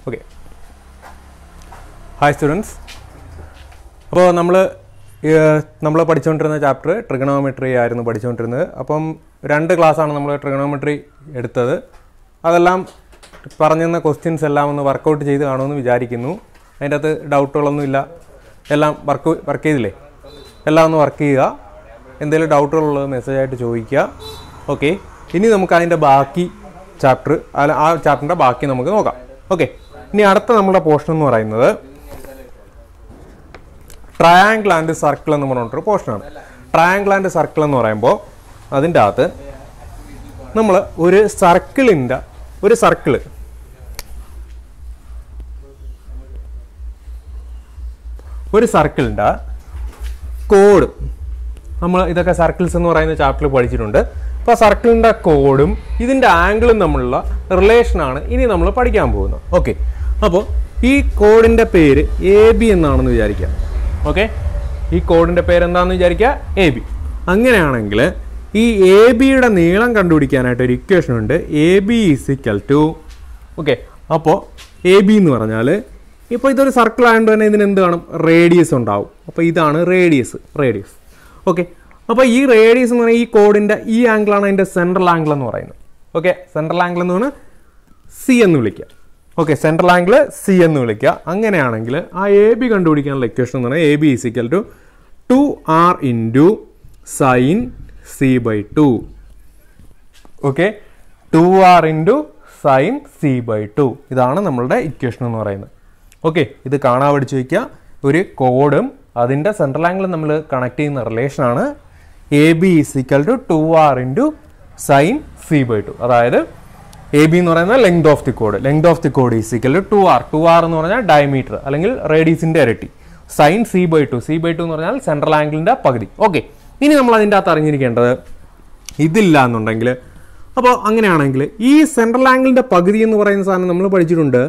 Okay hi students അപ്പോൾ നമ്മൾ നമ്മൾ പഠിച്ചുകൊണ്ടിരുന്ന ചാപ്റ്റർ ട്രിഗണോമെട്രി ആയിരുന്നു പഠിച്ചുകൊണ്ടിരുന്നത് അപ്പം രണ്ട് ക്ലാസ്സാണ് നമ്മൾ ട്രിഗണോമെട്രി എടുത്തത് അതെല്ലാം പറഞ്ഞിരുന്ന ക്വസ്റ്റ്യൻസ് എല്ലാം ഒന്ന് വർക്കൗട്ട് ചെയ്ത് കാണുമെന്ന് വിചാരിക്കുന്നു അതിൻ്റെ അകത്ത് ഡൗട്ടുകളൊന്നും ഇല്ല എല്ലാം വർക്ക് വർക്ക് ചെയ്തില്ലേ എല്ലാം ഒന്ന് വർക്ക് ചെയ്യുക എന്തെങ്കിലും ഡൗട്ടുകളുള്ളത് മെസ്സേജായിട്ട് ചോദിക്കുക ഓക്കെ ഇനി നമുക്ക് അതിൻ്റെ ബാക്കി ചാപ്റ്റർ അല്ല ആ ചാപ്റ്ററിൻ്റെ ബാക്കി നമുക്ക് നോക്കാം ഓക്കെ ഇനി അടുത്ത നമ്മുടെ പോർഷൻ എന്ന് പറയുന്നത് ട്രയാങ്കിൾ ആൻഡ് സർക്കിൾ എന്ന് പറഞ്ഞിട്ടൊരു പോർഷനാണ് ട്രയാങ്കിൾ ആൻഡ് സർക്കിൾ എന്ന് പറയുമ്പോൾ അതിൻ്റെ അകത്ത് നമ്മൾ ഒരു സർക്കിളിൻ്റെ ഒരു സർക്കിള് ഒരു സർക്കിളിൻ്റെ കോഡ് നമ്മൾ ഇതൊക്കെ സർക്കിൾസ് എന്ന് പറയുന്ന ചാപ്റ്ററിൽ പഠിച്ചിട്ടുണ്ട് അപ്പോൾ സർക്കിളിൻ്റെ കോഡും ഇതിൻ്റെ ആംഗിളും തമ്മിലുള്ള റിലേഷനാണ് ഇനി നമ്മൾ പഠിക്കാൻ പോകുന്നത് ഓക്കെ അപ്പോൾ ഈ കോഡിൻ്റെ പേര് എ ബി എന്നാണെന്ന് വിചാരിക്കാം ഓക്കെ ഈ കോഡിൻ്റെ പേര് എന്താണെന്ന് വിചാരിക്കുക എ ബി അങ്ങനെയാണെങ്കിൽ ഈ എ ബിയുടെ നീളം കണ്ടുപിടിക്കാനായിട്ട് ഒരു ഇക്വേഷൻ ഉണ്ട് A B is equal to okay അപ്പോൾ എ ബി എന്ന് പറഞ്ഞാൽ ഇപ്പോൾ ഇതൊരു സർക്കിൾ ആയതുകൊണ്ട് തന്നെ ഇതിന് എന്ത് കാണും റേഡിയസ് ഉണ്ടാവും അപ്പോൾ ഇതാണ് റേഡിയസ് റേഡിയസ് ഓക്കെ അപ്പോൾ ഈ റേഡിയസ് എന്ന് പറഞ്ഞാൽ ഈ കോഡിൻ്റെ ഈ ആംഗിളാണ് അതിൻ്റെ സെൻട്രൽ ആംഗിൾ എന്ന് പറയുന്നത് ഓക്കെ സെൻട്രൽ ആംഗിൾ എന്ന് പറഞ്ഞാൽ സി എന്ന് വിളിക്കുക ഓക്കെ സെൻട്രൽ ആംഗിൾ സി എന്ന് വിളിക്കുക അങ്ങനെയാണെങ്കിൽ ആ എ ബി കണ്ടുപിടിക്കാനുള്ള ഇക്വേഷൻ എന്ന് പറഞ്ഞാൽ A B is equal to two R into sine C by two okay two R into sine C by two ഇതാണ് നമ്മളുടെ ഇക്വേഷൻ എന്ന് പറയുന്നത് ഓക്കെ ഇത് കാണാൻ പഠിച്ചു വയ്ക്കുക ഒരു കോഡും അതിൻ്റെ സെൻട്രൽ ആംഗിളും നമ്മൾ കണക്ട് ചെയ്യുന്ന റിലേഷനാണ് A B is equal to two R into sine C by to അതായത് എ ബി എന്ന് പറയുന്നത് length of the code length of the code is equal to two R to R എന്ന് പറഞ്ഞാൽ ഡയമീറ്റർ അല്ലെങ്കിൽ റേഡിയസിൻ്റെ ഇരട്ടി sign C by to C by to എന്ന് പറഞ്ഞാൽ central ആംഗിളിൻ്റെ പകുതി ഓക്കെ ഇനി നമ്മൾ അതിൻ്റെ അകത്ത് അറിഞ്ഞിരിക്കേണ്ടത് ഇതില്ല എന്നുണ്ടെങ്കിൽ അപ്പോൾ അങ്ങനെയാണെങ്കിൽ ഈ സെൻട്രൽ ആംഗിളിൻ്റെ പകുതി എന്ന് പറയുന്ന സാധനം നമ്മൾ പഠിച്ചിട്ടുണ്ട്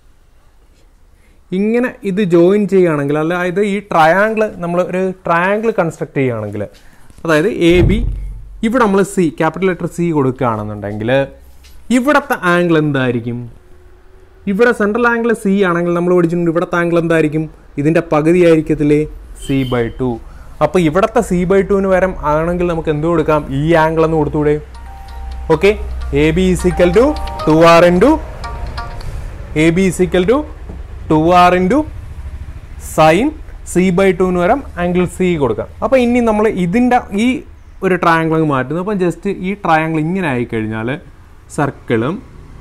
ഇങ്ങനെ ഇത് ജോയിൻ ചെയ്യുകയാണെങ്കിൽ അതായത് ഈ ട്രയാങ്കിൾ നമ്മൾ ഒരു ട്രയാങ്കിൾ കൺസ്ട്രക്ട് ചെയ്യുകയാണെങ്കിൽ അതായത് എ ബി ഇവിടെ നമ്മൾ സി ക്യാപിറ്റൽ ലെറ്റർ സി കൊടുക്കുകയാണെന്നുണ്ടെങ്കിൽ ഇവിടുത്തെ ആംഗിൾ എന്തായിരിക്കും ഇവിടെ സെൻട്രൽ ആംഗിൾ സി ആണെങ്കിൽ നമ്മൾ പഠിച്ചിട്ടുണ്ട് ഇവിടുത്തെ ആംഗിൾ എന്തായിരിക്കും ഇതിൻ്റെ പകുതി ആയിരിക്കത്തില്ലേ സി ബൈ ടു അപ്പോൾ ഇവിടുത്തെ സി ബൈ ടുവിന് പകരം ആണെങ്കിൽ നമുക്ക് എന്ത് കൊടുക്കാം ഈ ആംഗിൾ എന്ന് കൊടുത്തൂടെ okay A B is equal to two R into A B is equal to two R into sine C by ടുവിന് പകരം ആംഗിൾ സി കൊടുക്കാം അപ്പോൾ ഇനി നമ്മൾ ഇതിൻ്റെ ഈ ഒരു ട്രയാങ്കിൾ മാറ്റുന്നു അപ്പം ജസ്റ്റ് ഈ ട്രയാങ്കിൾ ഇങ്ങനെ ആയിക്കഴിഞ്ഞാൽ സർക്കിളും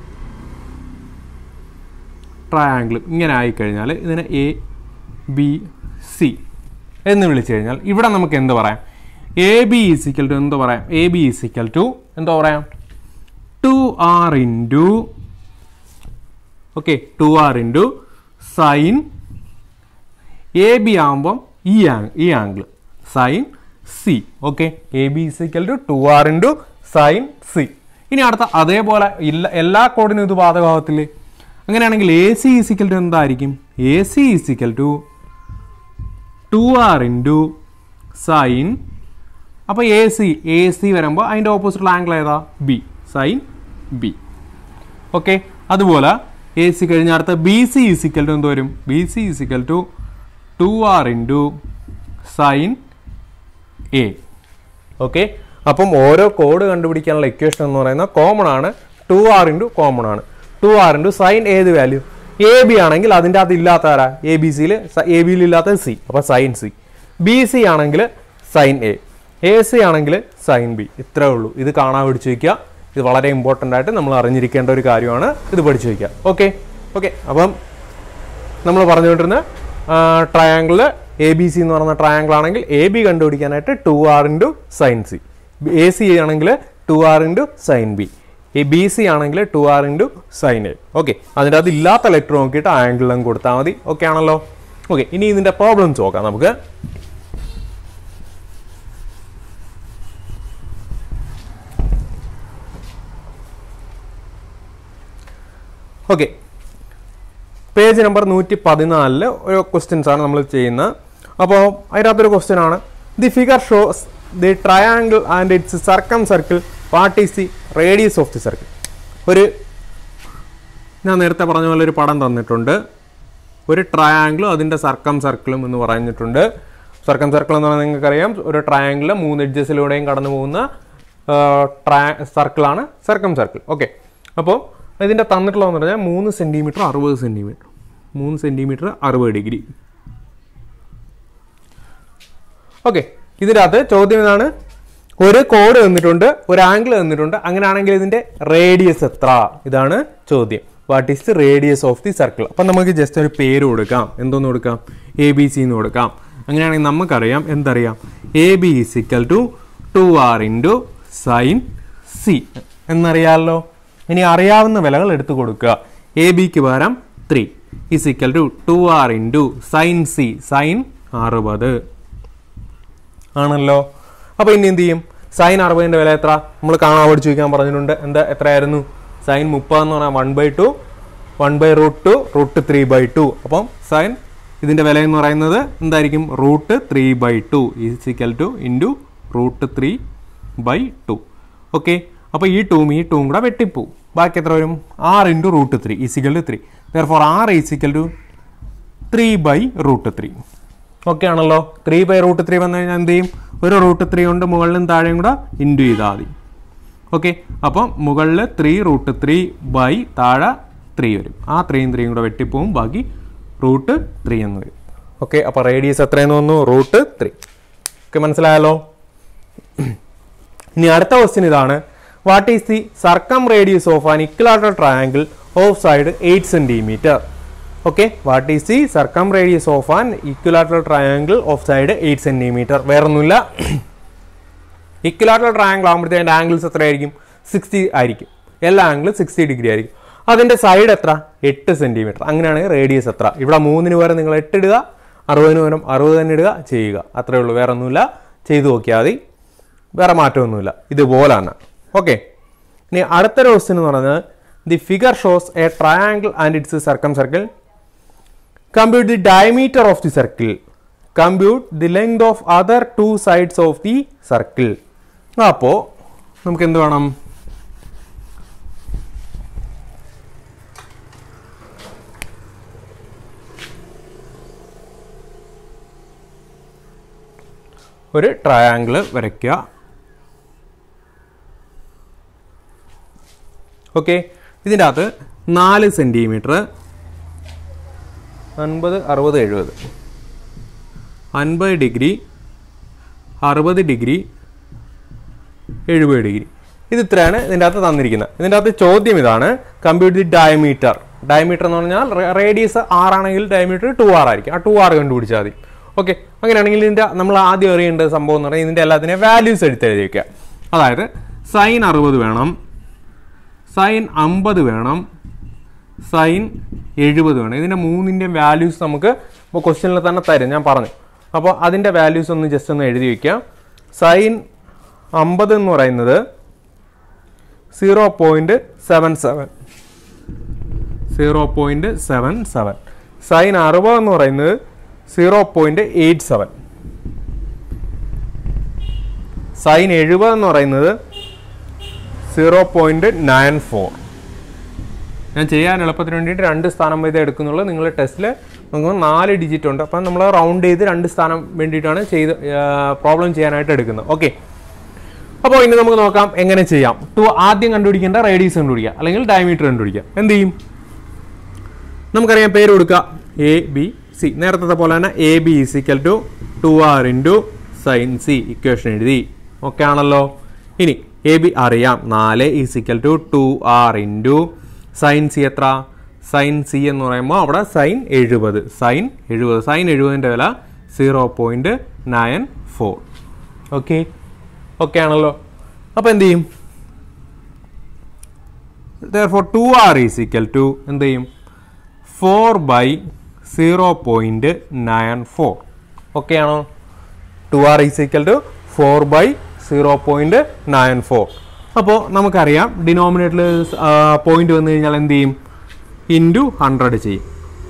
ട്രയാങ്കിളും ഇങ്ങനെ ആയിക്കഴിഞ്ഞാൽ ഇതിനെ എ ബി സി എന്ന് വിളിച്ചു കഴിഞ്ഞാൽ ഇവിടെ നമുക്ക് എന്ത് പറയാം എ ബി ഈസിക്കൽ ടു എന്ത് പറയാം എ ബി ഈസിക്കൽ ടു എന്താ പറയാം two R into okay two R into sine A B ആകുമ്പം ഈ ആംഗ് ഈ angle sine C okay A B is equal to two R into sine C ഇനി അടുത്ത അതേപോലെ ഇല്ല എല്ലാ കോഡിനും ഇത് ബാധകമാകത്തില്ലേ അങ്ങനെയാണെങ്കിൽ എ സി ഇസിക്കൽ ടു എന്തായിരിക്കും A C is equal to two R into sine അപ്പോൾ എ സി എ സി വരുമ്പോൾ അതിൻ്റെ ഓപ്പോസിറ്റുള്ള ആംഗിൾ ഏതാ ബി സൈൻ ബി ഓക്കെ അതുപോലെ എ സി കഴിഞ്ഞ അടുത്ത ബി സി ഇസിക്കൽ ടു എന്ത് വരും B C is equal to two R into sine A okay അപ്പം ഓരോ കോഡ് കണ്ടുപിടിക്കാനുള്ള ഇക്വേഷൻ എന്ന് പറയുന്നത് കോമൺ ആണ് ടു ആർ ഇൻറ്റു കോമൺ ആണ് ടു ആർ ഇൻറ്റു സൈൻ ഏത് വാല്യൂ എ ബി ആണെങ്കിൽ അതിൻ്റെ അകത്ത് ഇല്ലാത്ത ആരാ എ ബി സിയിൽ എ ബിയിൽ ഇല്ലാത്ത സി അപ്പോൾ സൈൻ സി ബി സി ആണെങ്കിൽ സൈൻ എ എ സി ആണെങ്കിൽ സൈൻ ബി ഇത്രേ ഉള്ളൂ ഇത് കാണാൻ പഠിച്ചു വയ്ക്കുക ഇത് വളരെ ഇമ്പോർട്ടൻ്റ് ആയിട്ട് നമ്മൾ അറിഞ്ഞിരിക്കേണ്ട ഒരു കാര്യമാണ് ഇത് പഠിച്ചു വയ്ക്കുക ഓക്കെ ഓക്കെ അപ്പം നമ്മൾ പറഞ്ഞുകൊണ്ടിരുന്ന ട്രയാങ്കിള് എ ബി സി എന്ന് പറയുന്ന ട്രയാങ്കിൾ ആണെങ്കിൽ എ ബി കണ്ടുപിടിക്കാനായിട്ട് two R into sine C A C ആണെങ്കിൽ two R into sine B ഈ ബി സി ആണെങ്കിൽ two R into sine A okay അതിൻ്റെ അത് ഇല്ലാത്ത ലെറ്റർ നോക്കിയിട്ട് ആംഗിളും കൊടുത്താൽ മതി ഓക്കെ ആണല്ലോ ഓക്കെ ഇനി ഇതിൻ്റെ പ്രോബ്ലംസ് നോക്കാം നമുക്ക് ഓക്കെ പേജ് നമ്പർ നൂറ്റി പതിനാലില് ഒരു ക്വസ്റ്റ്യൻസ് ആണ് നമ്മൾ ചെയ്യുന്നത് അപ്പോൾ അതിനകത്തൊരു ക്വസ്റ്റ്യൻ ആണ് the figure shows the triangle and its circumcircle what is the radius of the circle ഒരു ഞാൻ നേരത്തെ പറഞ്ഞ പോലെ ഒരു പടം തന്നിട്ടുണ്ട് ഒരു ട്രയാങ്കിളും അതിൻ്റെ സർക്കം സർക്കിളും എന്ന് പറഞ്ഞിട്ടുണ്ട് സർക്കം സർക്കിൾ എന്ന് പറഞ്ഞാൽ നിങ്ങൾക്കറിയാം ഒരു ട്രയാങ്കിൾ മൂന്ന് എഡ്ജസിലൂടെയും കടന്നു പോകുന്ന ട്രയാ സർക്കിളാണ് സർക്കം സർക്കിൾ ഓക്കെ അപ്പോൾ ഇതിൻ്റെ തന്നിട്ടുള്ളതെന്ന് പറഞ്ഞാൽ മൂന്ന് സെൻറ്റിമീറ്റർ അറുപത് സെൻറ്റിമീറ്റർ മൂന്ന് സെൻറ്റിമീറ്റർ അറുപത് ഡിഗ്രി ഓക്കെ ഇതിൻ്റെ അകത്ത് ചോദ്യം ഇതാണ് ഒരു കോഡ് തന്നിട്ടുണ്ട് ഒരു ആംഗിൾ തന്നിട്ടുണ്ട് അങ്ങനെയാണെങ്കിൽ ഇതിന്റെ റേഡിയസ് എത്ര ഇതാണ് ചോദ്യം what is the radius of the circle അപ്പം നമുക്ക് ജസ്റ്റ് ഒരു പേര് കൊടുക്കാം എന്തോന്ന് കൊടുക്കാം എ ബി സി എന്ന് കൊടുക്കാം അങ്ങനെയാണെങ്കിൽ നമുക്കറിയാം എന്തറിയാം A B is equal to two R into sine C എന്നറിയാമല്ലോ ഇനി അറിയാവുന്ന വിലകൾ എടുത്തു കൊടുക്കുക എ ബിക്ക് പകരം three is equal to two R into sine C sine അറുപത് ആണല്ലോ അപ്പോൾ ഇനി എന്ത് ചെയ്യും സൈൻ അറുപതിൻ്റെ വില എത്ര നമ്മൾ കാണാൻ പഠിച്ചു വയ്ക്കാൻ പറഞ്ഞിട്ടുണ്ട് എന്താ എത്രയായിരുന്നു സൈൻ മുപ്പത് എന്ന് പറഞ്ഞാൽ one by two one by root two root three by two അപ്പം സൈൻ ഇതിൻ്റെ വില എന്ന് പറയുന്നത് എന്തായിരിക്കും root three by two is equal to into root three by two okay അപ്പോൾ ഈ ടൂം ഈ ടൂം കൂടെ വെട്ടിപ്പോവും ബാക്കി എത്ര വരും ആറ് into root three is equal to three ദർ ഫോർ ആറ് is equal to three by root three okay ആണല്ലോ ത്രീ ബൈ റൂട്ട് ത്രീ വന്നു കഴിഞ്ഞാൽ എന്ത് ചെയ്യും ഒരു റൂട്ട് ത്രീ കൊണ്ട് മുകളിലും താഴെയും കൂടെ ഇൻറ്റു ചെയ്താൽ മതി ഓക്കെ അപ്പം മുകളിൽ ത്രീ റൂട്ട് ത്രീ ബൈ താഴെ ത്രീ വരും ആ ത്രീയും ത്രീയും കൂടെ വെട്ടിപ്പോവും ബാക്കി റൂട്ട് ത്രീ എന്ന് വരും ഓക്കെ അപ്പോൾ റേഡിയസ് എത്രയെന്ന് വന്നു റൂട്ട് ത്രീ ഓക്കെ മനസ്സിലായല്ലോ ഇനി അടുത്ത ക്വസ്റ്റ്യൻ ഇതാണ് what is the circumradius of an equilateral triangle of side eight centimetre okay what is the circumradius of an equilateral triangle of side eight centimetre വേറൊന്നുമില്ല equilateral triangle ആകുമ്പോഴത്തേക്ക് അതിൻ്റെ angles എത്രയായിരിക്കും sixty ആയിരിക്കും എല്ലാ ആംഗിളും sixty degree ആയിരിക്കും അതിൻ്റെ side എത്ര എട്ട് സെൻറ്റിമീറ്റർ അങ്ങനെയാണെങ്കിൽ റേഡിയസ് എത്ര ഇവിടെ മൂന്നിന് പകരം നിങ്ങൾ എട്ട് ഇടുക അറുപതിന് പകരം അറുപത് തന്നെ ഇടുക ചെയ്യുക അത്രേ ഉള്ളൂ വേറെ ഒന്നുമില്ല ചെയ്തു നോക്കിയാൽ മതി വേറെ മാറ്റമൊന്നുമില്ല ഇതുപോലാണ് ഓക്കെ ഇനി അടുത്തൊരു ക്വസ്റ്റ്യൻ എന്ന് പറയുന്നത് the figure shows a triangle and its circumcircle compute the diameter of the circle compute the length of other two sides of the circle അപ്പോൾ നമുക്ക് എന്ത് വേണം ഒരു ട്രയാങ്കിൾ വരയ്ക്കുക ഓക്കെ ഇതിൻ്റെ അകത്ത് നാല് സെൻറ്റിമീറ്റർ അൻപത് അറുപത് എഴുപത് അൻപത് ഡിഗ്രി അറുപത് ഡിഗ്രി എഴുപത് ഡിഗ്രി ഇത് ഇത്രയാണ് ഇതിൻ്റെ അകത്ത് തന്നിരിക്കുന്നത് ഇതിൻ്റെ അകത്ത് ചോദ്യം ഇതാണ് കമ്പ്യൂട്ട് ദി ഡയമീറ്റർ ഡയമീറ്റർ എന്ന് പറഞ്ഞാൽ റേഡിയസ് ആറാണെങ്കിൽ ഡയമീറ്റർ ടു ആർ ആയിരിക്കും ആ ടു ആർ കണ്ടുപിടിച്ചാൽ മതി ഓക്കെ അങ്ങനെയാണെങ്കിൽ ഇതിൻ്റെ നമ്മൾ ആദ്യം അറിയേണ്ട സംഭവം എന്ന് പറഞ്ഞാൽ ഇതിൻ്റെ എല്ലാത്തിനെയും വാല്യൂസ് എടുത്ത് എഴുതി വയ്ക്കുക അതായത് സൈൻ അറുപത് വേണം സൈൻ അമ്പത് വേണം സൈൻ എഴുപത് വേണം ഇതിൻ്റെ മൂന്നിൻ്റെ വാല്യൂസ് നമുക്ക് ഇപ്പോൾ ക്വസ്റ്റ്യനിൽ തന്നെ തരും ഞാൻ പറഞ്ഞു അപ്പോൾ അതിൻ്റെ വാല്യൂസ് ഒന്ന് ജസ്റ്റ് ഒന്ന് എഴുതി വയ്ക്കാം സൈൻ അമ്പത് എന്ന് പറയുന്നത് zero point seven seven zero point seven seven sine അറുപത് എന്ന് പറയുന്നത് zero point eight seven sine എഴുപത് എന്ന് പറയുന്നത് സീറോ പോയിൻറ്റ് നയൻ ഫോർ ഞാൻ ചെയ്യാൻ എളുപ്പത്തിന് വേണ്ടിയിട്ട് രണ്ട് സ്ഥാനം വീതം എടുക്കുന്നുള്ളൂ നിങ്ങൾ ടെസ്റ്റിൽ നമുക്ക് നാല് ഡിജിറ്റ് ഉണ്ട് അപ്പം നമ്മൾ റൗണ്ട് ചെയ്ത് രണ്ട് സ്ഥാനം വേണ്ടിയിട്ടാണ് ചെയ്ത് പ്രോബ്ലം ചെയ്യാനായിട്ട് എടുക്കുന്നത് ഓക്കെ അപ്പോൾ ഇനി നമുക്ക് നോക്കാം എങ്ങനെ ചെയ്യാം ടു ആദ്യം കണ്ടുപിടിക്കേണ്ട റേഡിയസ് കണ്ടുപിടിക്കുക അല്ലെങ്കിൽ ഡയമീറ്റർ കണ്ടുപിടിക്കുക എന്ത് ചെയ്യും നമുക്കറിയാം പേര് കൊടുക്കുക എ ബി സി നേരത്തെ പോലെ തന്നെ A B is equal to two R into sine C equation എഴുതി ഓക്കെ ആണല്ലോ ഇനി എ ബി അറിയാം നാല് is equal to two R into sine C എത്ര സൈൻ സി എന്ന് പറയുമ്പോൾ അവിടെ സൈൻ എഴുപത് സൈൻ എഴുപത് സൈൻ എഴുപതിൻ്റെ വില zero point nine four okay okay ആണല്ലോ അപ്പോൾ എന്ത് ചെയ്യും four two R is equal to എന്ത് ചെയ്യും four by zero point nine four okay ആണോ two R is equal to four by zero point nine four അപ്പോൾ നമുക്കറിയാം ഡിനോമിനേറ്ററിൽ പോയിന്റ് വന്നു കഴിഞ്ഞാൽ എന്ത് ചെയ്യും ഇൻറ്റു ഹൺഡ്രഡ് ചെയ്യും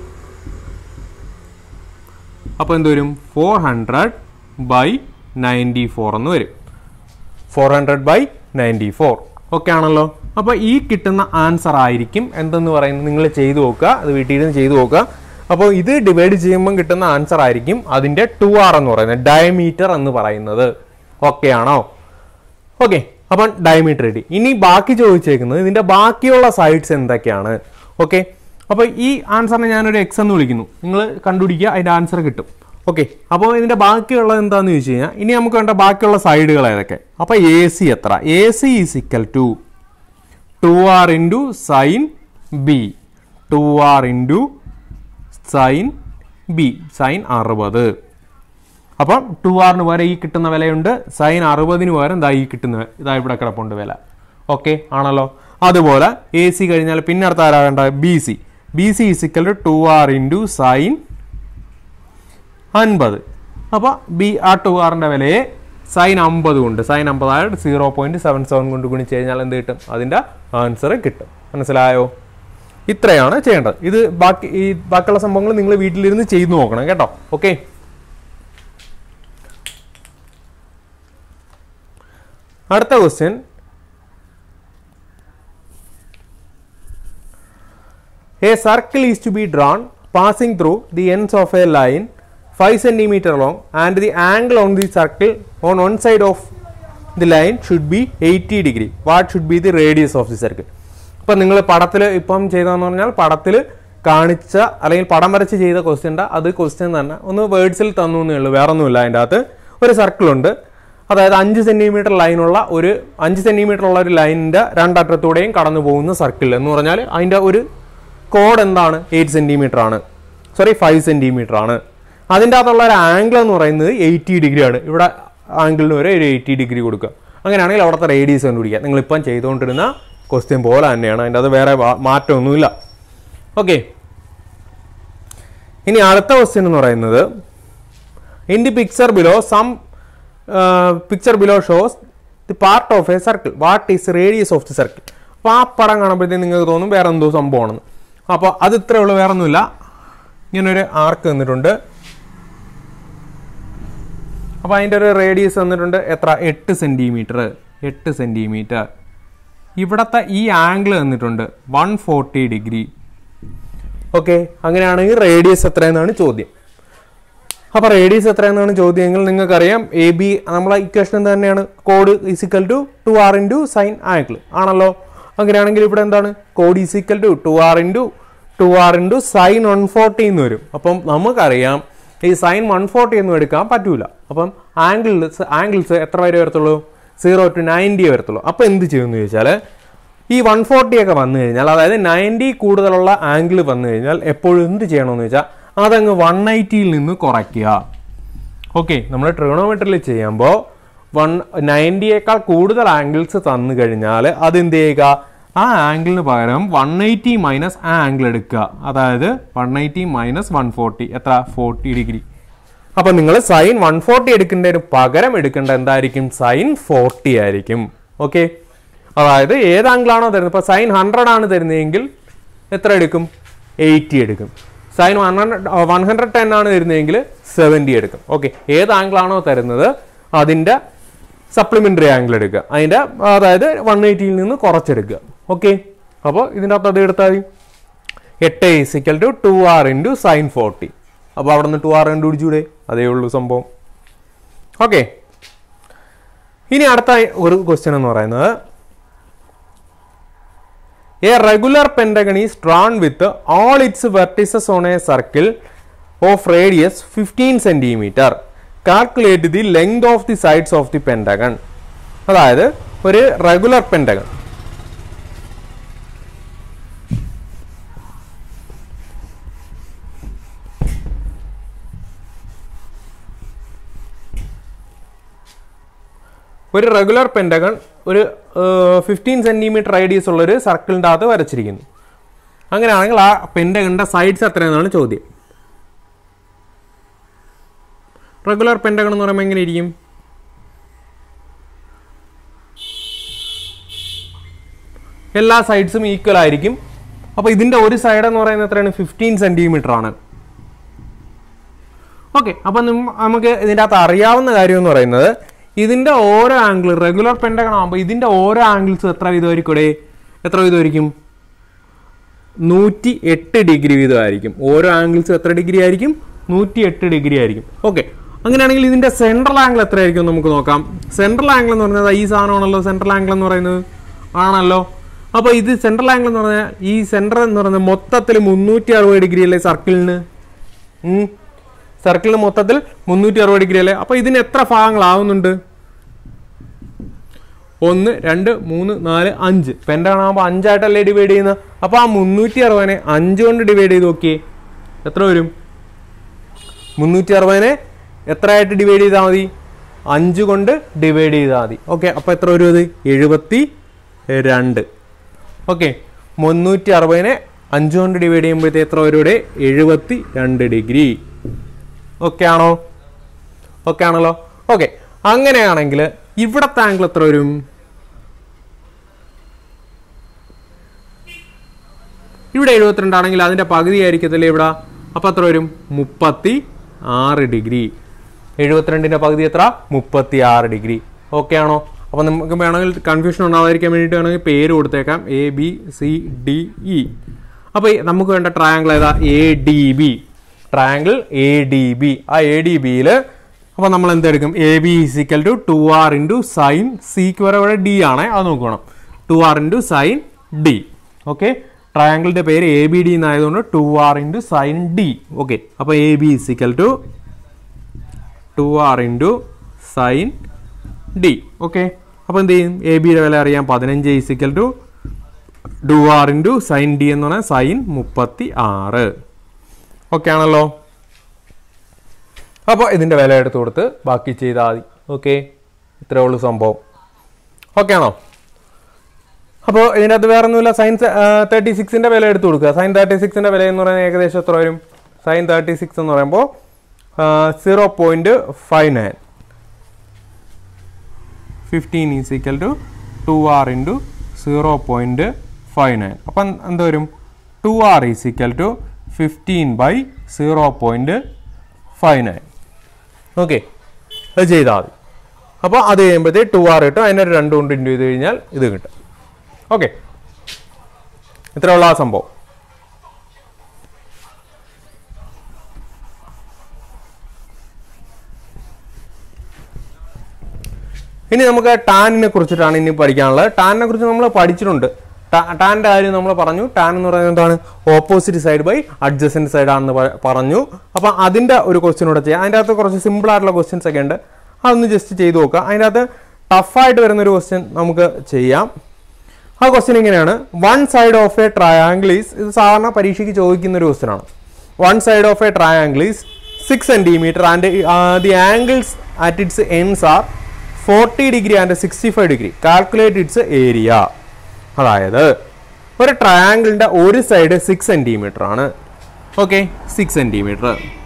അപ്പോൾ എന്ത് വരും four hundred by ninety four എന്ന് വരും four hundred by ninety four okay ആണല്ലോ അപ്പോൾ ഈ കിട്ടുന്ന ആൻസർ ആയിരിക്കും എന്തെന്ന് പറയുന്നത് നിങ്ങൾ ചെയ്തു നോക്കുക അത് വീട്ടിൽ ഇരുന്ന് ചെയ്തു നോക്കുക അപ്പോൾ ഇത് ഡിവൈഡ് ചെയ്യുമ്പോൾ കിട്ടുന്ന ആൻസർ ആയിരിക്കും അതിൻ്റെ ടു ആർ എന്ന് പറയുന്നത് ഡയമീറ്റർ എന്ന് പറയുന്നത് ഓക്കെ ആണോ ഓക്കെ അപ്പം ഡയമീറ്റർ കിട്ടി ഇനി ബാക്കി ചോദിച്ചേക്കുന്നത് ഇതിൻ്റെ ബാക്കിയുള്ള സൈഡ്സ് എന്തൊക്കെയാണ് ഓക്കെ അപ്പോൾ ഈ ആൻസറിനെ ഞാനൊരു എക്സ് എന്ന് വിളിക്കുന്നു നിങ്ങൾ കണ്ടുപിടിക്കുക അതിൻ്റെ ആൻസർ കിട്ടും ഓക്കെ അപ്പോൾ ഇതിൻ്റെ ബാക്കിയുള്ളത് എന്താണെന്ന് ചോദിച്ചു കഴിഞ്ഞാൽ ഇനി നമുക്ക് വേണ്ട ബാക്കിയുള്ള സൈഡുകൾ ഏതൊക്കെ അപ്പോൾ എ സി എത്ര A C is equal to two R into sine B two R into sine B sine അറുപത് അപ്പം ടു ആറിന് പകരം ഈ കിട്ടുന്ന വിലയുണ്ട് സൈൻ അറുപതിന് പകരം ഇതാ ഈ കിട്ടുന്ന ഇതാ ഇവിടെ കിടപ്പുണ്ട് വില ഓക്കെ ആണല്ലോ അതുപോലെ എ സി കഴിഞ്ഞാൽ പിന്നെ അടുത്ത ആരാ വേണ്ട B C B C is equal to R into sine അൻപത് അപ്പോൾ ബി ആ ടു ആറിൻ്റെ വിലയെ സൈൻ അമ്പത് കൊണ്ട് സൈൻ അമ്പതായിട്ട് സീറോ പോയിന്റ് സെവൻ സെവൻ കൊണ്ട് ഗുണിച്ച് കഴിഞ്ഞാൽ എന്ത് കിട്ടും അതിൻ്റെ ആൻസർ കിട്ടും മനസ്സിലായോ ഇത്രയാണ് ചെയ്യേണ്ടത് ഇത് ബാക്കി ഈ ബാക്കിയുള്ള സംഭവങ്ങൾ നിങ്ങൾ വീട്ടിലിരുന്ന് ചെയ്തു നോക്കണം കേട്ടോ ഓക്കെ അടുത്ത question A circle is to be drawn passing through the ends of a line 5 centimeter long and the angle on the circle on one side of the line should be 80 degree. What should be the radius of the circle? ഇപ്പം നിങ്ങൾ പടത്തിൽ ഇപ്പം ചെയ്തതെന്ന് പറഞ്ഞാൽ പടത്തിൽ കാണിച്ച അല്ലെങ്കിൽ പടം വരച്ച് ചെയ്ത ക്വസ്റ്റ്യൻ്റെ അത് ക്വസ്റ്റ്യൻ തന്നെ ഒന്ന് വേർഡ്സിൽ തന്നു എന്നേ ഉള്ളൂ വേറെ ഒന്നുമില്ല അതിൻ്റെ അകത്ത് ഒരു സർക്കിളുണ്ട് അതായത് അഞ്ച് സെൻറ്റിമീറ്റർ ലൈനുള്ള ഒരു അഞ്ച് സെൻറ്റിമീറ്റർ ഉള്ള ഒരു ലൈനിൻ്റെ രണ്ടറ്റത്തൂടെയും കടന്നു പോകുന്ന സർക്കിൾ എന്ന് പറഞ്ഞാൽ അതിൻ്റെ ഒരു കോഡ് എന്താണ് എയ്റ്റ് സെൻറ്റിമീറ്റർ ആണ് സോറി ഫൈവ് സെൻറ്റിമീറ്റർ ആണ് അതിൻ്റെ അകത്തുള്ള ഒരു ആംഗിൾ എന്ന് പറയുന്നത് എയ്റ്റി ഡിഗ്രി ആണ് ഇവിടെ ആംഗിളിന് വരെ ഒരു എയ്റ്റി ഡിഗ്രി കൊടുക്കുക അങ്ങനെയാണെങ്കിൽ അവിടുത്തെ റേഡിയസ് കണ്ടുപിടിക്കുക നിങ്ങളിപ്പം ചെയ്തുകൊണ്ടിരുന്ന ക്വസ്റ്റ്യൻ പോലെ തന്നെയാണ് അതിൻ്റെ അത് വേറെ മാ- മാറ്റമൊന്നുമില്ല ഓക്കെ ഇനി അടുത്ത ക്വസ്റ്റ്യൻ എന്ന് പറയുന്നത് in the picture below some picture below shows the part of a circle what is radius of the circle അപ്പോൾ ആ പടം കാണുമ്പോഴത്തേക്ക് നിങ്ങൾക്ക് തോന്നും വേറെ എന്തോ സംഭവമാണെന്ന് അപ്പോൾ അത് ഇത്രേ ഉള്ളൂ വേറെ ഒന്നുമില്ല ഇങ്ങനൊരു ആർക്ക് തന്നിട്ടുണ്ട് അപ്പോൾ അതിൻ്റെ ഒരു റേഡിയസ് തന്നിട്ടുണ്ട് എത്ര എട്ട് സെൻറ്റിമീറ്റർ എട്ട് സെൻറ്റിമീറ്റർ ഇവിടുത്തെ ഈ ആംഗിൾ തന്നിട്ടുണ്ട് വൺ ഫോർട്ടി ഡിഗ്രി ഓക്കെ അങ്ങനെയാണെങ്കിൽ റേഡിയസ് എത്രയെന്നാണ് ചോദ്യം അപ്പോൾ റേഡിയസ് എത്രയെന്നാണ് ചോദ്യമെങ്കിൽ നിങ്ങൾക്കറിയാം എ ബി നമ്മളെ ഇക്വേഷൻ തന്നെയാണ് കോഡ് is equal to two R into sine angle ആണല്ലോ അങ്ങനെയാണെങ്കിൽ ഇവിടെ എന്താണ് കോഡ് is equal to two R into two R into sine one forty എന്ന് വരും അപ്പം നമുക്കറിയാം ഈ സൈൻ വൺ ഫോർട്ടി ഒന്നും എടുക്കാൻ പറ്റൂല അപ്പം ആംഗിൾസ് ആംഗിൾസ് എത്ര വരെ വരത്തുള്ളൂ സീറോ ടു നയൻറ്റി വരത്തുള്ളൂ അപ്പോൾ എന്ത് ചെയ്യുമെന്ന് ചോദിച്ചാൽ ഈ വൺ ഫോർട്ടി ഒക്കെ വന്നു കഴിഞ്ഞാൽ അതായത് നയൻറ്റി കൂടുതലുള്ള ആംഗിൾ വന്നു കഴിഞ്ഞാൽ എപ്പോഴും എന്ത് ചെയ്യണമെന്ന് വെച്ചാൽ അതങ്ങ് വൺ എയ്റ്റിയിൽ നിന്ന് കുറയ്ക്കുക ഓക്കെ നമ്മൾ ട്രിഗണോമെട്രിയിൽ ചെയ്യുമ്പോൾ വൺ നയൻറ്റിയേക്കാൾ കൂടുതൽ ആംഗിൾസ് തന്നു കഴിഞ്ഞാൽ അത് എന്ത് ചെയ്യുക ആ ആംഗിളിന് പകരം വൺ എയ്റ്റി മൈനസ് ആ ആംഗിൾ എടുക്കുക അതായത് one eighty minus one forty എത്ര ഫോർട്ടി ഡിഗ്രി അപ്പൊ നിങ്ങൾ സൈൻ വൺ ഫോർട്ടി എടുക്കേണ്ടതിന് പകരം എടുക്കേണ്ട എന്തായിരിക്കും സൈൻ ഫോർട്ടി ആയിരിക്കും ഓക്കെ അതായത് ഏത് ആംഗിളാണോ തരുന്നത് ഇപ്പൊ സൈൻ ഹൺഡ്രഡ് ആണ് തരുന്നതെങ്കിൽ എത്ര എടുക്കും എയ്റ്റി എടുക്കും sine one hundred one hundred ten ആണ് തരുന്നതെങ്കിൽ സെവൻറ്റി എടുക്കും ഓക്കെ ഏത് ആംഗിളാണോ തരുന്നത് അതിൻ്റെ സപ്ലിമെൻ്ററി ആംഗിൾ എടുക്കുക അതിൻ്റെ അതായത് വൺ എയ്റ്റിയിൽ നിന്ന് കുറച്ചെടുക്കുക ഓക്കെ അപ്പോൾ ഇതിൻ്റെ അകത്ത് അത് എടുത്താൽ മതി എട്ട് is equal to two R into sine forty അപ്പോൾ അവിടെ നിന്ന് ടു ആർ കണ്ടുപിടിച്ചൂടെ അതേ ഉള്ളൂ സംഭവം ഓക്കെ ഇനി അടുത്ത ഒരു ക്വസ്റ്റ്യൻ എന്ന് പറയുന്നത് a regular pentagon is drawn with all its vertices on a circle of radius fifteen centimetre calculate the length of the sides of the pentagon അതായത് ഒരു റെഗുലർ പെൻഡഗൺ ഒരു റെഗുലർ പെൻഡഗൺ ഒരു fifteen centimetre radius ഉള്ള ഒരു സർക്കിളിൻ്റെ അകത്ത് വരച്ചിരിക്കുന്നു അങ്ങനെയാണെങ്കിൽ ആ പെൻഡഗണിൻ്റെ സൈഡ്സ് എത്രയെന്നാണ് ചോദ്യം റെഗുലർ പെൻഡഗൺ എന്ന് പറയുമ്പോൾ എങ്ങനെ ഇരിക്കും എല്ലാ സൈഡ്സും ഈക്വൽ ആയിരിക്കും അപ്പോൾ ഇതിൻ്റെ ഒരു സൈഡ് എന്ന് പറയുന്നത് എത്രയാണ് ഫിഫ്റ്റീൻ സെൻറ്റിമീറ്റർ ആണ് ഓക്കെ അപ്പം നമുക്ക് ഇതിൻ്റെ അകത്ത് അറിയാവുന്ന കാര്യം എന്ന് പറയുന്നത് ഇതിൻ്റെ ഓരോ ആംഗിൾ റെഗുലർ പെൻഡഗൺ ആകുമ്പോൾ ഇതിൻ്റെ ഓരോ ആംഗിൾസും എത്ര വീതമായിരിക്കും എത്ര വീതമായിരിക്കും നൂറ്റി എട്ട് ഡിഗ്രി വീതമായിരിക്കും ഓരോ ആംഗിൾസും എത്ര ഡിഗ്രി ആയിരിക്കും നൂറ്റി എട്ട് ഡിഗ്രി ആയിരിക്കും ഓക്കെ അങ്ങനെയാണെങ്കിൽ ഇതിന്റെ സെൻട്രൽ ആംഗിൾ എത്രയായിരിക്കും നമുക്ക് നോക്കാം സെൻട്രൽ ആംഗിൾ എന്ന് പറയുന്നത് ഈ സാധനമാണല്ലോ സെൻട്രൽ ആംഗിൾ എന്ന് പറയുന്നത് ആണല്ലോ അപ്പോൾ ഇത് സെൻട്രൽ ആംഗിൾ എന്ന് പറഞ്ഞാൽ ഈ സെൻട്രൽ എന്ന് പറയുന്നത് മൊത്തത്തിൽ മുന്നൂറ്റി അറുപത് ഡിഗ്രി അല്ലേ സർക്കിളിന് സർക്കിളിന് മൊത്തത്തിൽ മുന്നൂറ്റി അറുപത് ഡിഗ്രി അല്ലേ അപ്പോൾ ഇതിന് എത്ര ഭാഗങ്ങളാവുന്നുണ്ട് ഒന്ന് രണ്ട് മൂന്ന് നാല് അഞ്ച് പെൻഡാൺ ആകുമ്പോൾ അഞ്ചായിട്ടല്ലേ ഡിവൈഡ് ചെയ്യുന്നത് അപ്പോൾ ആ മുന്നൂറ്റി അറുപതിനെ അഞ്ച് കൊണ്ട് ഡിവൈഡ് ചെയ്ത് നോക്കിയേ എത്ര വരും മുന്നൂറ്റി അറുപതിനെ എത്ര ആയിട്ട് ഡിവൈഡ് ചെയ്താൽ മതി അഞ്ച് കൊണ്ട് ഡിവൈഡ് ചെയ്താൽ മതി ഓക്കെ അപ്പോൾ എത്ര വരും അത് എഴുപത്തി രണ്ട് ഓക്കെ മുന്നൂറ്റി അറുപതിനെ അഞ്ച് കൊണ്ട് ഡിവൈഡ് ചെയ്യുമ്പോഴത്തെ എത്ര വരും ഇവിടെ എഴുപത്തി രണ്ട് ഡിഗ്രി ഓക്കെ ആണോ ഓക്കെ ആണല്ലോ ഓക്കെ അങ്ങനെയാണെങ്കിൽ ഇവിടത്തെ ആംഗിൾ എത്ര വരും ഇവിടെ എഴുപത്തിരണ്ടാണെങ്കിൽ അതിന്റെ പകുതി ആയിരിക്കത്തില്ലേ ഇവിടെ അപ്പൊ എത്ര വരും മുപ്പത്തി ആറ് ഡിഗ്രി എഴുപത്തിരണ്ടിന്റെ പകുതി എത്ര മുപ്പത്തി ആറ് ഡിഗ്രി ഓക്കെ ആണോ അപ്പൊ നമുക്ക് വേണമെങ്കിൽ കൺഫ്യൂഷൻ ഉണ്ടാവാതിരിക്കാൻ വേണ്ടിയിട്ട് വേണമെങ്കിൽ പേര് കൊടുത്തേക്കാം A B C D E അപ്പൊ ഈ നമുക്ക് വേണ്ട ട്രയാങ്കിൾ ഏതാ A D B triangle A D B ആ എ ഡി ബിയിൽ അപ്പൊ നമ്മൾ എന്തെടുക്കും A B is equal to two R into sine സിക്ക് വരെ ഇവിടെ ഡി ആണ് അത് നോക്കണം two R into sine D okay ട്രയാങ്കിളിന്റെ പേര് എ ബി ഡി എന്നായതുകൊണ്ട് two R into sine D okay അപ്പോൾ A B is equal to two R into sine D okay അപ്പോൾ എന്ത് ചെയ്യും എ ബിയുടെ വില അറിയാം പതിനഞ്ച് is equal to two R into sine D എന്ന് പറഞ്ഞാൽ സൈൻ മുപ്പത്തി ആറ് ഓക്കെ ആണല്ലോ അപ്പോൾ ഇതിൻ്റെ വില എടുത്ത് കൊടുത്ത് ബാക്കി ചെയ്താൽ മതി ഓക്കെ ഇത്രേ ഉള്ളൂ സംഭവം ഓക്കെ ആണോ അപ്പോൾ ഇതിൻ്റെ അകത്ത് വേറെ ഒന്നുമില്ല സൈൻ തേർട്ടി സിക്സിൻ്റെ വില എടുത്ത് കൊടുക്കുക സൈൻ തേർട്ടി സിക്സിൻ്റെ വില എന്ന് പറയുന്നത് ഏകദേശം എത്ര വരും സൈൻ തേർട്ടി സിക്സ് എന്ന് പറയുമ്പോൾ zero point five nine fifteen is equal to two R into zero point five nine അപ്പം എന്ത് വരും two R is equal to fifteen by zero point five nine okay അത് ചെയ്താൽ മതി അപ്പോൾ അത് കഴിയുമ്പോഴത്തേ ടു ആർ കിട്ടും അതിനെ ഒരു രണ്ട് കൊണ്ട് ഇൻറ്റു ചെയ്ത് കഴിഞ്ഞാൽ ഇത് കിട്ടും ഓക്കെ ഇത്രയുള്ള ആ സംഭവം ഇനി നമുക്ക് ടാനിനെ കുറിച്ചിട്ടാണ് ഇനി പഠിക്കാനുള്ളത് ടാനിനെ കുറിച്ച് നമ്മൾ പഠിച്ചിട്ടുണ്ട് ടാൻ്റെ കാര്യം നമ്മൾ പറഞ്ഞു ടാൻ എന്ന് പറയുന്നത് എന്താണ് opposite side by adjacent side ആണെന്ന് പ- പറഞ്ഞു അപ്പം അതിൻ്റെ ഒരു ക്വസ്റ്റ്യൻ കൂടെ ചെയ്യാം അതിൻ്റെ അകത്ത് കുറച്ച് സിമ്പിൾ ആയിട്ടുള്ള ക്വസ്റ്റ്യൻസ് ഒക്കെ ഉണ്ട് അതൊന്ന് ജസ്റ്റ് ചെയ്ത് നോക്കുക അതിൻ്റെ അകത്ത് ടഫായിട്ട് വരുന്ന ഒരു ക്വസ്റ്റ്യൻ നമുക്ക് ചെയ്യാം ആ ക്വസ്റ്റ്യൻ ഇങ്ങനെയാണ് one side of a triangle is ഇത് സാധാരണ പരീക്ഷയ്ക്ക് ചോദിക്കുന്ന ഒരു ക്വസ്റ്റ്യൻ ആണ് one side of a triangle is six centimetre and the angles at its ends are forty degree and sixty five degree calculate its area അതായത് ഒരു ട്രയാങ്കിളിന്റെ ഒരു സൈഡ് സിക്സ് സെന്റിമീറ്റർ ആണ് ഓക്കെ സിക്സ് സെന്റിമീറ്റർ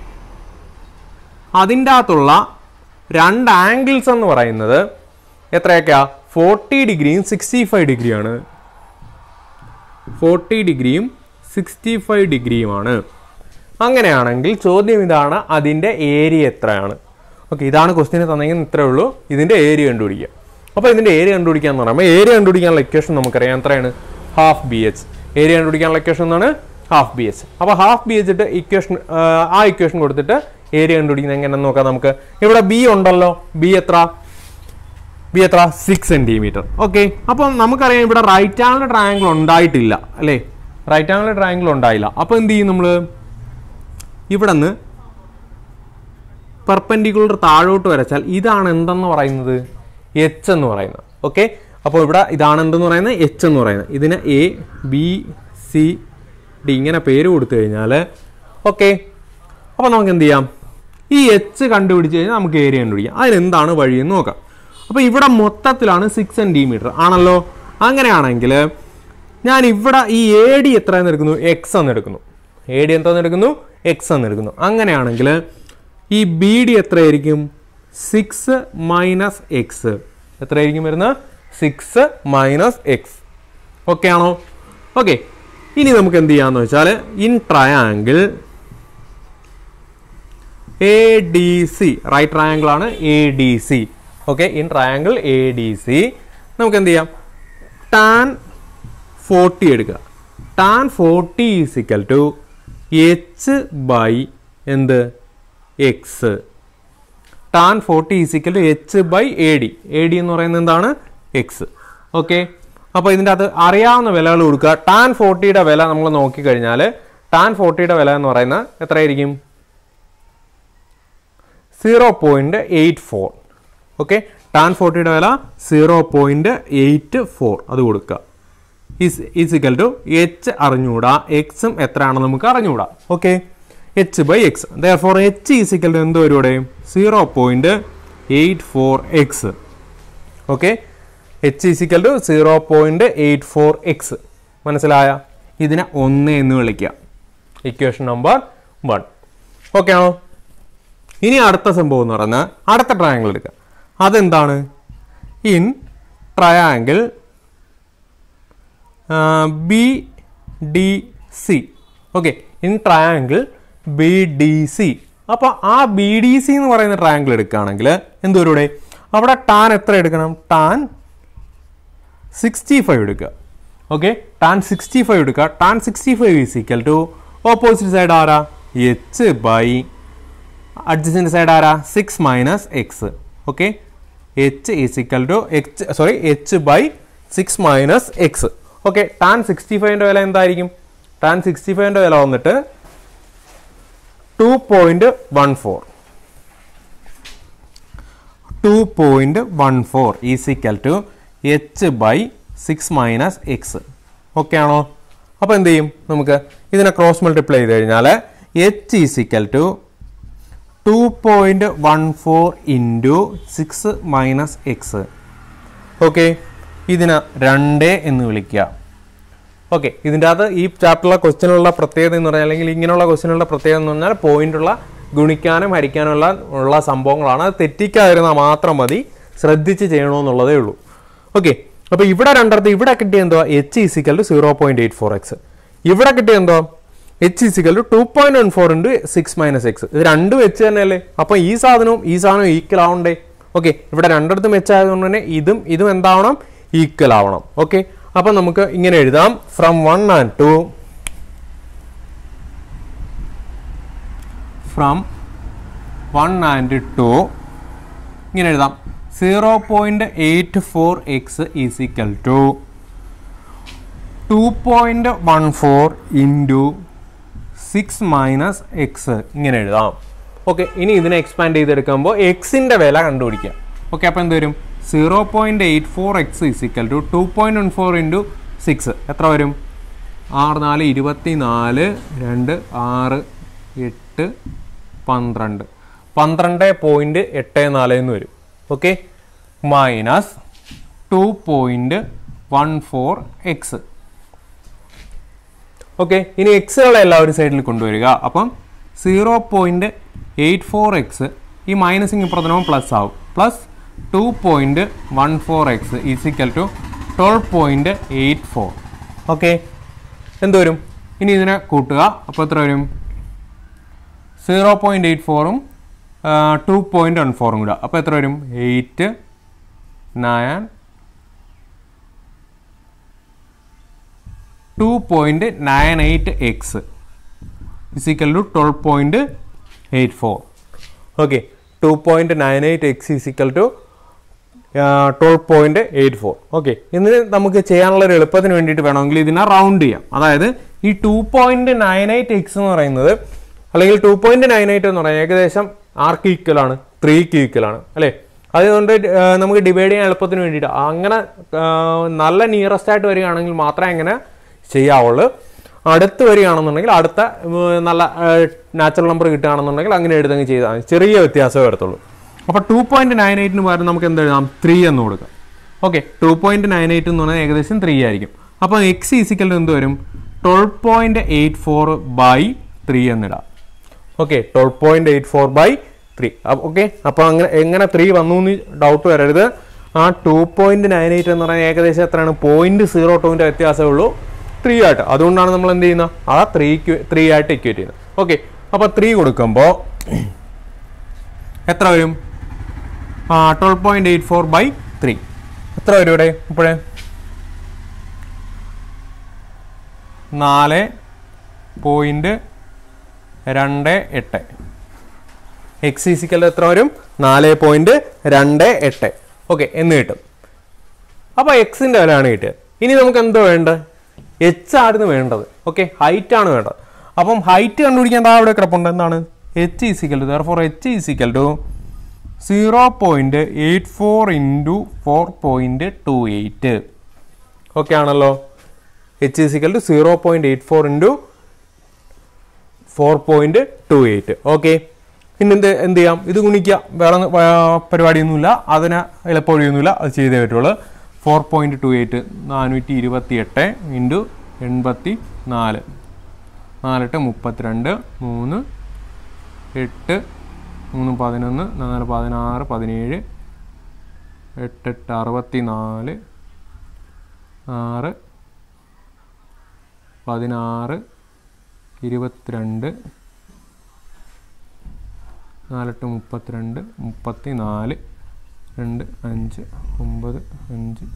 അതിൻ്റെ അകത്തുള്ള രണ്ട് angles എന്ന് പറയുന്നത് എത്രയൊക്കെയാ ഫോർട്ടി ഡിഗ്രിയും സിക്സ്റ്റി ഫൈവ് ഡിഗ്രിയാണ് ഫോർട്ടി ഡിഗ്രിയും സിക്സ്റ്റി ഫൈവ് ഡിഗ്രിയുമാണ് അങ്ങനെയാണെങ്കിൽ ചോദ്യം ഇതാണ് അതിൻ്റെ ഏരിയ എത്രയാണ് ഓക്കെ ഇതാണ് ക്വസ്റ്റിന് തന്നെങ്കിൽ ഇത്രേ ഉള്ളൂ ഇതിൻ്റെ ഏരിയ കണ്ടുപിടിക്കുക അപ്പോൾ ഇതിൻ്റെ ഏരിയ കണ്ടുപിടിക്കുക എന്ന് പറയുമ്പോൾ ഏരിയ കണ്ടുപിടിക്കാനുള്ള ഇക്വേഷൻ നമുക്കറിയാം എത്രയാണ് ഹാഫ് ബി എച്ച് ഏരിയ കണ്ടുപിടിക്കാനുള്ള ഇക്വേഷൻ എന്താണ് ഹാഫ് ബി എച്ച് അപ്പോൾ ഹാഫ് ബി എച്ച് ഇട്ട് ഇക്വേഷൻ ആ ഇക്വേഷൻ കൊടുത്തിട്ട് ഏരിയ കണ്ടുപിടിക്കുന്നത് എങ്ങനെയാണെന്ന് നോക്കാം നമുക്ക് ഇവിടെ ബി ഉണ്ടല്ലോ ബി എത്ര ബി എത്ര സിക്സ് സെന്റിമീറ്റർ ഓക്കെ അപ്പം നമുക്കറിയാം ഇവിടെ റൈറ്റ് ആംഗിൾ ട്രയാങ്കിൾ ഉണ്ടായിട്ടില്ല അല്ലേ റൈറ്റ് ആംഗിൾ ട്രയാങ്കിൾ ഉണ്ടായില്ല അപ്പോൾ എന്ത് ചെയ്യും നമ്മൾ ഇവിടെ നിന്ന് പെർപെൻഡിക്കുലർ താഴോട്ട് വരച്ചാൽ ഇതാണ് എന്തെന്ന് പറയുന്നത് എച്ച് എന്ന് പറയുന്നത് ഓക്കെ അപ്പോൾ ഇവിടെ ഇതാണ് എന്തെന്ന് പറയുന്നത് എച്ച് എന്ന് പറയുന്നത് ഇതിന് എ ബി സി ഡി ഇങ്ങനെ പേര് കൊടുത്തു കഴിഞ്ഞാൽ ഓക്കെ അപ്പോൾ നമുക്ക് എന്ത് ചെയ്യാം ഈ എച്ച് കണ്ടുപിടിച്ച് കഴിഞ്ഞാൽ നമുക്ക് ഏരിയ കണ്ടുപിടിക്കാം അതിനെന്താണ് വഴിയെന്ന് നോക്കാം അപ്പോൾ ഇവിടെ മൊത്തത്തിലാണ് സിക്സ് സെൻറ്റിമീറ്റർ ആണല്ലോ അങ്ങനെയാണെങ്കിൽ ഞാൻ ഇവിടെ ഈ എ ഡി എത്ര എന്ന് എടുക്കുന്നു എക്സ് എന്ന് എടുക്കുന്നു എ ഡി എന്താന്ന് എടുക്കുന്നു എക്സ് എന്ന് എടുക്കുന്നു അങ്ങനെയാണെങ്കിൽ ഈ ബി ഡി എത്രയായിരിക്കും സിക്സ് മൈനസ് എക്സ് എത്രയായിരിക്കും വരുന്നത് സിക്സ് മൈനസ് എക്സ് ഓക്കെ ആണോ ഓക്കെ ഇനി നമുക്ക് എന്ത് ചെയ്യാന്ന് വെച്ചാൽ in triangle A D C right triangle ആണ് A D C okay in triangle A D C നമുക്ക് എന്ത് ചെയ്യാം ടാൻ ഫോർട്ടി എടുക്കുക tan forty is equal to H by എന്ത് X tan forty is equal to H by A D A D എന്ന് പറയുന്നത് എന്താണ് X okay അപ്പോൾ ഇതിൻ്റെ അകത്ത് അറിയാവുന്ന വിലകൾ കൊടുക്കുക ടാൻ ഫോർട്ടിയുടെ വില നമ്മൾ നോക്കിക്കഴിഞ്ഞാൽ ടാൻ ഫോർട്ടിയുടെ വില എന്ന് പറയുന്നത് എത്രയായിരിക്കും zero point eight four okay tan ഫോർട്ടിയുടെ വില സീറോ പോയിൻറ്റ് എയ്റ്റ് ഫോർ അത് കൊടുക്കുക ഈസ് ഈസിക്കൽ ടു എച്ച് അറിഞ്ഞുകൂടാ എക്സും എത്രയാണെന്ന് നമുക്ക് അറിഞ്ഞുകൂടാ okay H by X four H is equal to എന്ത് വരും ഇവിടെ zero point eight four X okay H is equal to zero point eight four X മനസ്സിലായ ഇതിനെ ഒന്ന് എന്ന് വിളിക്കുക ഇക്വേഷൻ നമ്പർ വൺ ഓക്കെ ആണോ ഇനി അടുത്ത സംഭവം എന്ന് പറഞ്ഞാൽ അടുത്ത ട്രയാങ്കിൾ എടുക്കുക അതെന്താണ് in triangle B D C okay in triangle B D C അപ്പോൾ ആ ബി ഡി സി എന്ന് പറയുന്ന ട്രയാങ്കിൾ എടുക്കുകയാണെങ്കിൽ എന്തോരൂടെ അവിടെ ടാൻ എത്ര എടുക്കണം ടാൻ സിക്സ്റ്റി ഫൈവ് എടുക്കുക ഓക്കെ ടാൻ സിക്സ്റ്റി ഫൈവ് എടുക്കുക tan sixty five is equal to opposite side ആരാ എച്ച് ബൈ അഡ്ജസ്റ്റൻ്റ് സൈഡ് ആരാ six minus X okay H is equal to H sorry H by six minus X okay tan sixty ഫൈവിൻ്റെ വില എന്തായിരിക്കും tan sixty ഫൈവിൻ്റെ വില വന്നിട്ട് two point one four two point one four is equal to H by six minus X okay ആണോ അപ്പോൾ എന്ത് ചെയ്യും നമുക്ക് ഇതിനെ ക്രോസ് മൾട്ടിപ്ലൈ ചെയ്ത് കഴിഞ്ഞാൽ H is equal to two point one four into six minus X okay ഇതിന് രണ്ട് എന്ന് വിളിക്കുക ഓക്കെ ഇതിൻ്റെ അകത്ത് ഈ ചാപ്റ്ററിലെ ക്വസ്റ്റ്യനുള്ള പ്രത്യേകത എന്ന് പറഞ്ഞാൽ അല്ലെങ്കിൽ ഇങ്ങനെയുള്ള ക്വസ്റ്റ്യനുള്ള പ്രത്യേകത എന്ന് പറഞ്ഞാൽ പോയിന്റുള്ള ഗുണിക്കാനും ഹരിക്കാനുള്ള ഉള്ള സംഭവങ്ങളാണ് അത് തെറ്റിക്കാതിരുന്നാൽ മാത്രം മതി ശ്രദ്ധിച്ച് ചെയ്യണമെന്നുള്ളതേ ഉള്ളൂ ഓക്കെ അപ്പോൾ ഇവിടെ രണ്ടിടത്ത് ഇവിടെ കിട്ടിയ എന്തോ H is equal to zero point eight four X ഇവിടെ കിട്ടിയ എന്തോ H is equal to two point one four into six minus X ഇത് രണ്ടും എച്ച് തന്നെയല്ലേ അപ്പോൾ ഈ സാധനവും ഈ സാധനവും ഈക്വൽ ആവണ്ടേ ഓക്കെ ഇവിടെ രണ്ടിടത്തും എച്ച് ആയതുകൊണ്ട് തന്നെ ഇതും ഇതും എന്താവണം ഈക്വൽ ആവണം ഓക്കെ അപ്പം നമുക്ക് ഇങ്ങനെ എഴുതാം from one and two from one and two ഇങ്ങനെ എഴുതാം zero point eight four X is equal to two point one four into six minus X ഇങ്ങനെ എഴുതാം ഓക്കെ ഇനി ഇതിനെ എക്സ്പാൻഡ് ചെയ്തെടുക്കുമ്പോൾ എക്സിൻ്റെ വില കണ്ടുപിടിക്കാം ഓക്കെ അപ്പോൾ എന്ത് വരും zero point eight four X is equal to two point one four into six എത്ര വരും ആറ് നാല് ഇരുപത്തി നാല് രണ്ട് ആറ് എട്ട് പന്ത്രണ്ട് പന്ത്രണ്ട് പോയിൻറ്റ് എട്ട് നാല് എന്ന് വരും okay minus two point one four X okay ഇനി എക്സുകളെ എല്ലാവരും സൈഡിൽ കൊണ്ടുവരിക അപ്പം zero point eight four X ഈ മൈനസിങ് ഇപ്പുറത്തിനും പ്ലസ് ആവും plus two point one four X is equal to twelve point eight four okay എന്ത് വരും ഇനി ഇതിനെ കൂട്ടുക അപ്പോൾ എത്ര വരും സീറോ പോയിൻറ്റ് എയ്റ്റ് ഫോറും ടു പോയിൻറ്റ് വൺ ഫോറും കൂടെ അപ്പോൾ എത്ര വരും eight nine two point nine eight X is equal to twelve point eight four okay two point nine eight X is equal to twelve point eight four okay ഇതിന് നമുക്ക് ചെയ്യാനുള്ള ഒരു എളുപ്പത്തിന് വേണ്ടിയിട്ട് വേണമെങ്കിൽ ഇതിനെ റൗണ്ട് ചെയ്യാം അതായത് ഈ two point nine eight X എന്ന് പറയുന്നത് അല്ലെങ്കിൽ ടു പോയിൻറ്റ് നയൻ എയ്റ്റ് എന്ന് പറയുന്നത് ഏകദേശം ആർക്ക് ഈക്വൽ ആണ് ത്രീക്ക് ഈക്വൽ ആണ് അല്ലേ അതുകൊണ്ട് ആ, നമുക്ക് ഡിവൈഡ് ചെയ്യാൻ എളുപ്പത്തിന് വേണ്ടിയിട്ട് അങ്ങനെ ആ, നല്ല നിയറസ്റ്റ് ആയിട്ട് വരികയാണെങ്കിൽ മാത്രമേ അങ്ങനെ ചെയ്യാവുള്ളൂ അടുത്ത് വരികയാണെന്നുണ്ടെങ്കിൽ അടുത്ത ഉം, നല്ല നാച്ചുറൽ നമ്പർ കിട്ടുകയാണെന്നുണ്ടെങ്കിൽ അങ്ങനെ എഴുതങ്ങ് ചെയ്താൽ മതി ചെറിയ വ്യത്യാസമേ വരത്തുള്ളൂ അപ്പോൾ ടു പോയിൻറ്റ് നയൻ എയ്റ്റിന് പകരം നമുക്ക് എന്ത് എഴുതാം ത്രീ എന്ന് കൊടുക്കാം okay two point nine eight എന്ന് പറഞ്ഞാൽ ഏകദേശം ത്രീ ആയിരിക്കും അപ്പോൾ എക്സ് ഈസിക്കൽ എന്ത് വരും twelve point eight four by three എന്നിടാം okay twelve point eight four by three okay അപ്പോൾ അങ്ങനെ എങ്ങനെ ത്രീ വന്നു എന്ന് ഡൗട്ട് വരരുത് ആ ടു പോയിൻറ്റ് നയൻ എയ്റ്റ് എന്ന് പറയുന്നത് ഏകദേശം എത്രയാണ് പോയിൻറ്റ് സീറോ ടുവിൻ്റെ വ്യത്യാസമേ ഉള്ളൂ ത്രീ ആയിട്ട് അതുകൊണ്ടാണ് നമ്മൾ എന്ത് ചെയ്യുന്നത് ആ ത്രീക്ക് ത്രീ ആയിട്ട് ഇക്വേറ്റ് ചെയ്യുന്നത് ഓക്കെ അപ്പോൾ ത്രീ കൊടുക്കുമ്പോൾ എത്ര വരും ആ twelve point eight four by three എത്ര വരും ഇവിടെ ഇപ്പോഴേ നാല് പോയിൻറ്റ് രണ്ട് എട്ട് എക്സ് ഈസിക്കൽ എത്ര വരും നാല് പോയിൻറ്റ് രണ്ട് എട്ട് ഓക്കെ എന്ന് കിട്ടും അപ്പോൾ എക്സിൻ്റെ വിലയാണ് കിട്ടിയത് ഇനി നമുക്ക് എന്തോ വേണ്ടത് എച്ച് ആയിരുന്നു വേണ്ടത് ഓക്കെ ഹൈറ്റ് ആണ് വേണ്ടത് അപ്പം ഹൈറ്റ് കണ്ടുപിടിക്കാൻ ദാ അവിടെ കിടപ്പുണ്ട് എന്താണ് H is equal to four H is equal to zero point eight four into four point two eight okay ആണല്ലോ H is equal to zero point eight four into four point two eight okay പിന്നെ എന്ത് എന്ത് ചെയ്യാം ഇത് ഗുണിക്കാം വേറെ ഒന്നും, ആ, പരിപാടിയൊന്നുമില്ല അതിന് എളുപ്പവഴിയൊന്നുമില്ല അത് ചെയ്തേ പറ്റുള്ളൂ ഫോർ പോയിൻറ്റ് ടു എയ്റ്റ് നാനൂറ്റി ഇരുപത്തി എട്ട് ഇൻറ്റു എൺപത്തി നാല് നാലെട്ട് മുപ്പത്തിരണ്ട് മൂന്ന് എട്ട് മൂന്ന് പതിനൊന്ന് നാല് പതിനാറ് പതിനേഴ് എട്ടെട്ട് അറുപത്തി നാല് ആറ് പതിനാറ് ഇരുപത്തിരണ്ട് നാലെട്ട് മുപ്പത്തിരണ്ട് മുപ്പത്തി നാല് രണ്ട് അഞ്ച് ഒമ്പത് അഞ്ച്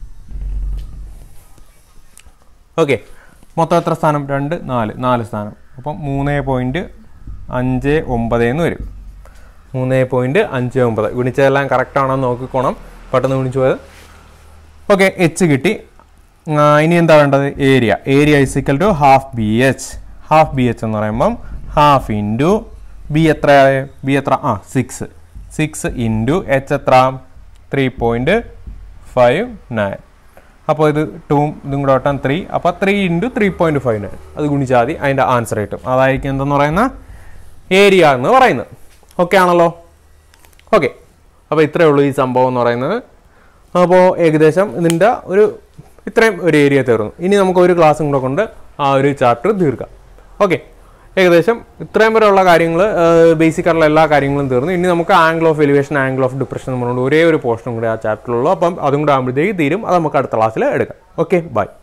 ഓക്കെ മൊത്തം എത്ര സ്ഥാനം രണ്ട് നാല് നാല് സ്ഥാനം അപ്പം മൂന്ന് പോയിൻറ്റ് അഞ്ച് ഒമ്പത് എന്ന് വരും മൂന്ന് പോയിൻറ്റ് അഞ്ച് ഒമ്പത് ഗുണിച്ചതെല്ലാം കറക്റ്റ് ആണോ എന്ന് നോക്കിക്കോണം പെട്ടെന്ന് ഗുണിച്ചു പോയത് ഓക്കെ എച്ച് കിട്ടി ആ, ഇനി എന്താ വേണ്ടത് area area is equal to half B H half B H എന്ന് പറയുമ്പം ഹാഫ് ഇൻറ്റു ബി എത്ര ബി എത്ര ആ സിക്സ് സിക്സ് ഇൻറ്റു എച്ച് എത്ര ത്രീ പോയിൻറ്റ് ഫൈവ് നയൻ അപ്പോൾ ഇത് ടൂം ഇതും കൂടെ വട്ടാൻ ത്രീ അപ്പോൾ three into three point five nine അത് ഗുണിച്ചാൽ മതി അതിൻ്റെ ആൻസർ കിട്ടും അതായിരിക്കും എന്തെന്ന് പറയുന്ന ഏരിയ എന്ന് പറയുന്നത് ഓക്കെ ആണല്ലോ ഓക്കെ അപ്പോൾ ഇത്രയേ ഉള്ളൂ ഈ സംഭവം എന്ന് പറയുന്നത് അപ്പോൾ ഏകദേശം ഇതിൻ്റെ ഒരു ഇത്രയും ഒരു ഏരിയ തീർന്നു ഇനി നമുക്ക് ഒരു ക്ലാസ്സും കൂടെ കൊണ്ട് ആ ഒരു ചാപ്റ്റർ തീർക്കാം ഓക്കെ ഏകദേശം ഇത്രയും വരെയുള്ള കാര്യങ്ങൾ ബേസിക് ആയിട്ടുള്ള എല്ലാ കാര്യങ്ങളും തീർന്നു ഇനി നമുക്ക് angle of elevation angle of depression എന്ന് പറഞ്ഞുകൊണ്ട് ഒരേ ഒരു പോർഷനും കൂടെ ആ ചാപ്റ്ററിലുള്ളൂ അപ്പം അതും കൂടെ ആകുമ്പോഴത്തേക്ക് തീരും അത് നമുക്ക് അടുത്ത ക്ലാസ്സിൽ എടുക്കാം ഓക്കെ ബൈ